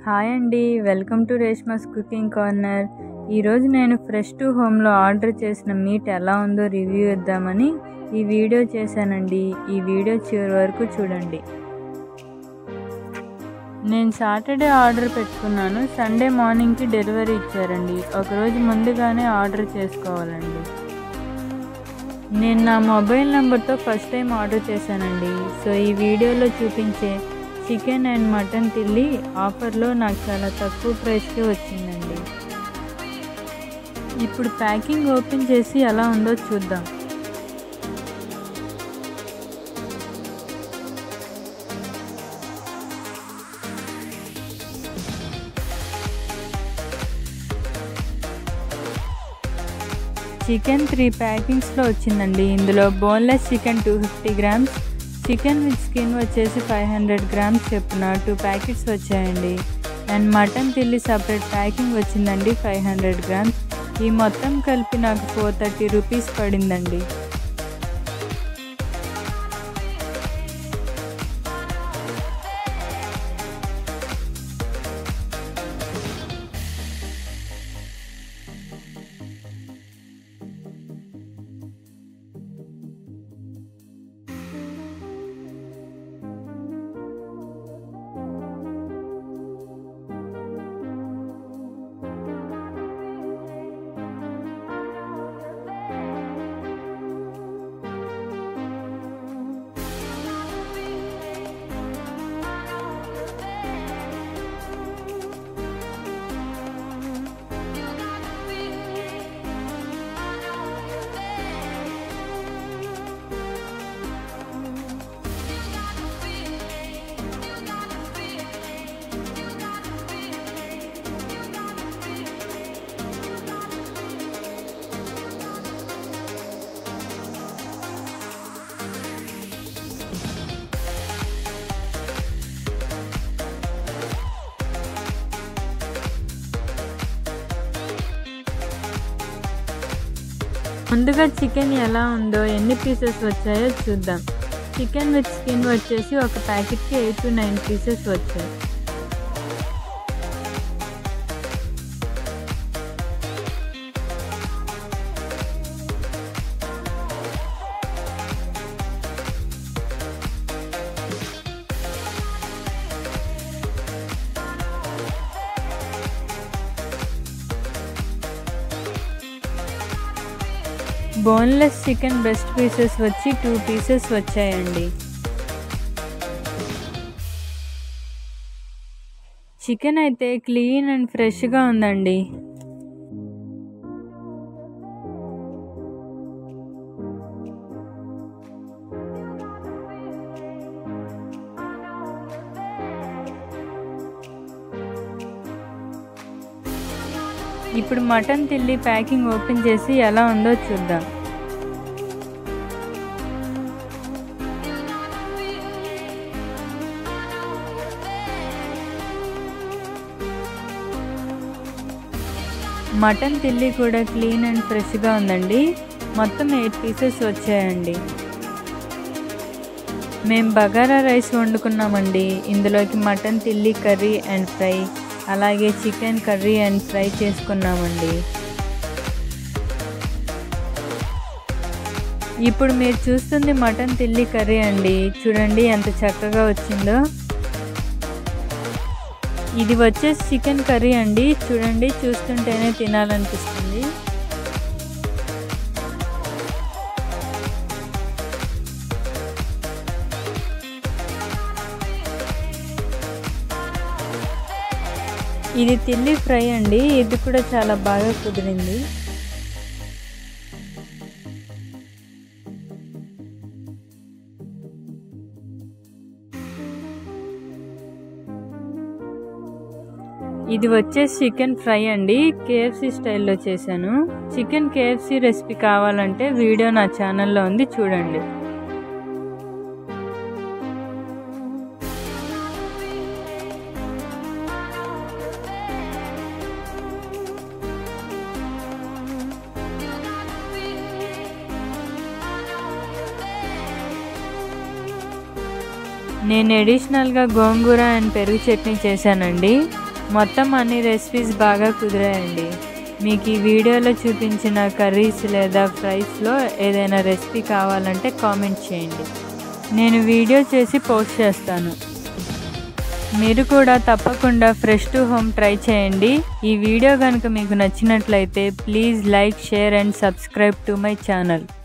hi అండి welcome to Reshma's cooking corner ఈరోజు నేను ఫ్రెష్ టు హోమ్లో ఆర్డర్ చేసిన మీట్ ఎలా ఉందో రివ్యూ ఇద్దామని ఈ వీడియో చేశానండి ఈ వీడియో చివరి వరకు చూడండి నేను సాటర్డే ఆర్డర్ పెట్టుకున్నాను సండే మార్నింగ్కి డెలివరీ ఇచ్చారండి ఒకరోజు ముందుగానే ఆర్డర్ చేసుకోవాలండి నేను నా మొబైల్ నెంబర్తో ఫస్ట్ టైం ఆర్డర్ చేశానండి సో ఈ వీడియోలో చూపించే చికెన్ అండ్ మటన్ తిల్లి ఆఫర్లో నాకు చాలా తక్కువ ప్రైస్కే వచ్చిందండి ఇప్పుడు ప్యాకింగ్ ఓపెన్ చేసి ఎలా ఉందో చూద్దాం చికెన్ త్రీ ప్యాకింగ్స్లో వచ్చిందండి ఇందులో boneless chicken two fifty grams chicken with skin వచ్చేసి ఫైవ్ హండ్రెడ్ గ్రామ్స్ చెప్పున టూ ప్యాకెట్స్ వచ్చాయండి అండ్ మటన్ తిల్లి సపరేట్ ప్యాకింగ్ వచ్చిందండి ఫైవ్ హండ్రెడ్ గ్రామ్స్ ఈ మొత్తం కలిపి నాకు ఫోర్ థర్టీ రూపీస్ పడిందండి ముందుగా చికెన్ ఎలా ఉందో ఎన్ని పీసెస్ వచ్చాయో చూద్దాం చికెన్ విత్ స్కిన్ వచ్చేసి ఒక ప్యాకెట్కి ఎయిట్ టు నైన్ పీసెస్ వచ్చాయి బోన్లెస్ చికెన్ బెస్ట్ పీసెస్ వచ్చి టూ పీసెస్ వచ్చాయండి చికెన్ అయితే క్లీన్ అండ్ ఫ్రెష్గా ఉందండి ఇప్పుడు మటన్ తిల్లి ప్యాకింగ్ ఓపెన్ చేసి ఎలా ఉందో చూద్దాం మటన్ తిల్లి కూడా క్లీన్ అండ్ ఫ్రెష్గా ఉందండి మొత్తం ఎయిట్ పీసెస్ వచ్చాయండి మేము బగారా రైస్ వండుకున్నామండి ఇందులోకి మటన్ తిల్లి కర్రీ అండ్ ఫ్రై అలాగే చికెన్ కర్రీ అండ్ ఫ్రై చేసుకున్నామండి ఇప్పుడు మీరు చూస్తుంది మటన్ తిల్లి కర్రీ అండి చూడండి ఎంత చక్కగా వచ్చిందో ఇది వచ్చేసి చికెన్ కర్రీ అండి చూడండి చూస్తుంటేనే తినాలనిపిస్తుంది ఇది తిల్లి ఫ్రై అండి ఇది కూడా చాలా బాగా కుదిరింది ఇది వచ్చేసి చికెన్ ఫ్రై అండి కేఎఫ్సి స్టైల్లో చేశాను చికెన్ కేఎఫ్సి రెసిపీ కావాలంటే వీడియో నా ఛానల్లో ఉంది చూడండి నేను అడిషనల్గా గోంగూర అండ్ పెరుగు చట్నీ చేశానండి మొత్తం అన్ని రెసిపీస్ బాగా కుదిరాయండి మీకు ఈ వీడియోలో చూపించిన కర్రీస్ లేదా ఫ్రైస్లో ఏదైనా రెసిపీ కావాలంటే కామెంట్ చేయండి నేను వీడియో చేసి పోస్ట్ చేస్తాను మీరు కూడా తప్పకుండా ఫ్రెష్ టు హోమ్ ట్రై చేయండి ఈ వీడియో కనుక మీకు నచ్చినట్లయితే please like share and subscribe to my channel